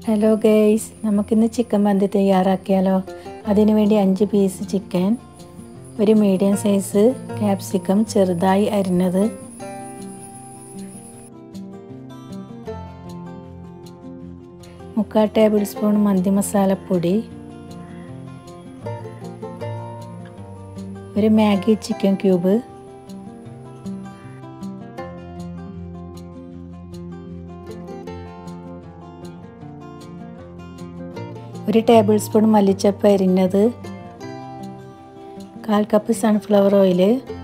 hello guys നമുക്കിന്ന് chicken മന്തി തയ്യാറാക്കിയാലോ അതിനു വേണ്ടി അഞ്ച് പീസ് ചിക്കൻ ഒരു മീഡിയം സൈസ് ക്യാപ്സിക്കം ചെറുതായി അരിഞ്ഞത് മുക്കാൽ ടേബിൾ സ്പൂൺ മന്തി മസാലപ്പൊടി ഒരു മാഗി ചിക്കൻ ക്യൂബ് ഒരു ടേബിൾ സ്പൂൺ മല്ലിച്ചപ്പ് അരിഞ്ഞത് കാൽ കപ്പ് സൺഫ്ലവർ ഓയിൽ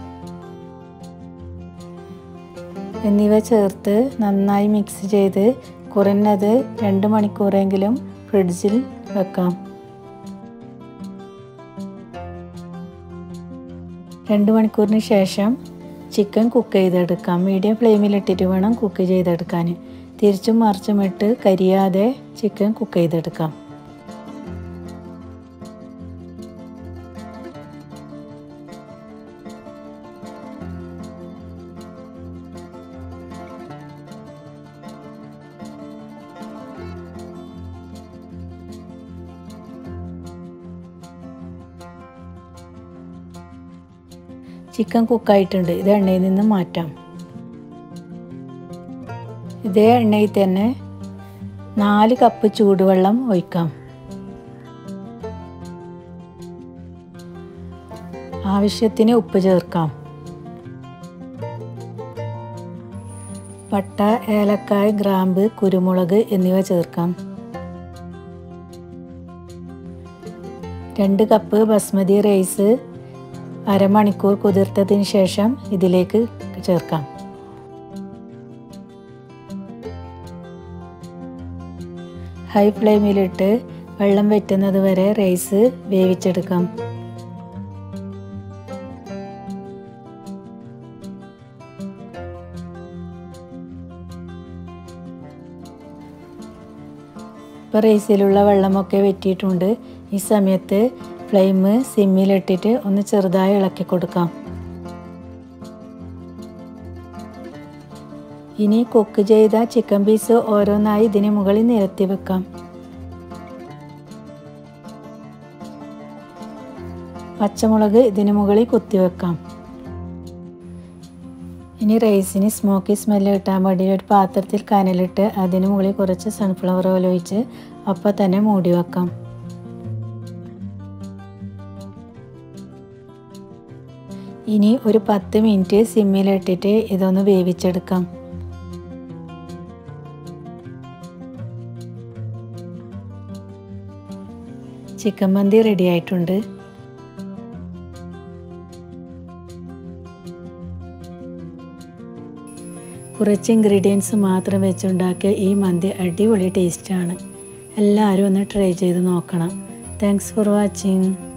എന്നിവ ചേർത്ത് നന്നായി മിക്സ് ചെയ്ത് കുറഞ്ഞത് രണ്ട് മണിക്കൂറെങ്കിലും ഫ്രിഡ്ജിൽ വെക്കാം രണ്ട് മണിക്കൂറിന് ശേഷം ചിക്കൻ കുക്ക് ചെയ്തെടുക്കാം മീഡിയം ഫ്ലെയിമിലിട്ടിട്ട് വേണം കുക്ക് ചെയ്തെടുക്കാൻ തിരിച്ചും മറിച്ചും ഇട്ട് കരിയാതെ ചിക്കൻ കുക്ക് ചെയ്തെടുക്കാം ചിക്കൻ കുക്കായിട്ടുണ്ട് ഇത് എണ്ണയിൽ നിന്ന് മാറ്റാം ഇതേ എണ്ണയിൽ തന്നെ നാല് കപ്പ് ചൂടുവെള്ളം ഒഴിക്കാം ആവശ്യത്തിന് ഉപ്പ് ചേർക്കാം പട്ട ഏലക്കായ് ഗ്രാമ്പ് കുരുമുളക് എന്നിവ ചേർക്കാം രണ്ട് കപ്പ് ബസ്മതി റൈസ് അരമണിക്കൂർ കുതിർത്തതിന് ശേഷം ഇതിലേക്ക് ചേർക്കാം ഹൈ ഫ്ലെയിമിലിട്ട് വെള്ളം വറ്റുന്നത് വരെ റൈസ് വേവിച്ചെടുക്കാം ഇപ്പോൾ റൈസിലുള്ള വെള്ളമൊക്കെ വറ്റിയിട്ടുണ്ട് ഈ സമയത്ത് ഫ്ലെയിം സിമ്മിലിട്ടിട്ട് ഒന്ന് ചെറുതായി ഇളക്കി കൊടുക്കാം ഇനി കുക്ക് ചെയ്ത ചിക്കൻ പീസ് ഓരോന്നായി ഇതിന് മുകളിൽ നിരത്തി വെക്കാം പച്ചമുളക് ഇതിന് മുകളിൽ കുത്തിവെക്കാം ഇനി റൈസിന് സ്മോക്കി സ്മെല്ല് കിട്ടാൻ വേണ്ടി ഒരു പാത്രത്തിൽ കനലിട്ട് അതിന് മുകളിൽ കുറച്ച് സൺഫ്ലവർ ഓയിൽ ഒഴിച്ച് അപ്പം തന്നെ മൂടി വെക്കാം ഇനി ഒരു പത്ത് മിനിറ്റ് സിമ്മിലിട്ടിട്ട് ഇതൊന്ന് വേവിച്ചെടുക്കാം ചിക്കൻ മന്തി റെഡി ആയിട്ടുണ്ട് കുറച്ച് ഇൻഗ്രീഡിയൻസ് മാത്രം വെച്ചുണ്ടാക്കിയ ഈ മന്തി അടിപൊളി ടേസ്റ്റാണ് എല്ലാവരും ഒന്ന് ട്രൈ ചെയ്ത് നോക്കണം താങ്ക്സ് ഫോർ വാച്ചിങ്